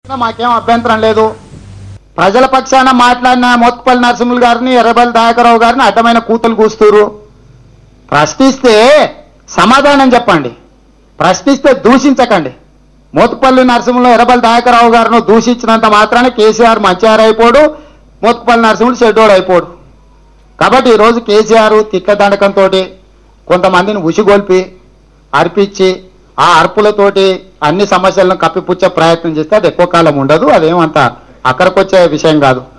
మాకేం అభ్యంతరం లేదు ప్రజల పక్షాన మాట్లాడిన మోత్పల్లి నరసింహులు గారిని ఎర్రబల్లి దయాకరావు గారిని అడ్డమైన కూతులు కూస్తూరు ప్రశ్నిస్తే సమాధానం చెప్పండి ప్రశ్నిస్తే దూషించకండి మోత్పల్లి నరసింహులు ఎర్రబల్లి దయాకరావు గారిని దూషించినంత మాత్రాన కేసీఆర్ మంచివారు అయిపోడు మోత్పల్లి నరసింహులు చెడ్డోడు అయిపోడు కాబట్టి ఈరోజు కేసీఆర్ తిట్ల దండకంతో కొంతమందిని ఉసిగొల్పి అర్పించి ఆ అర్పులతోటి అన్ని సమస్యలను కప్పిపుచ్చే ప్రయత్నం చేస్తే అది ఎక్కువ కాలం ఉండదు అదేమంత అక్కడికొచ్చే విషయం కాదు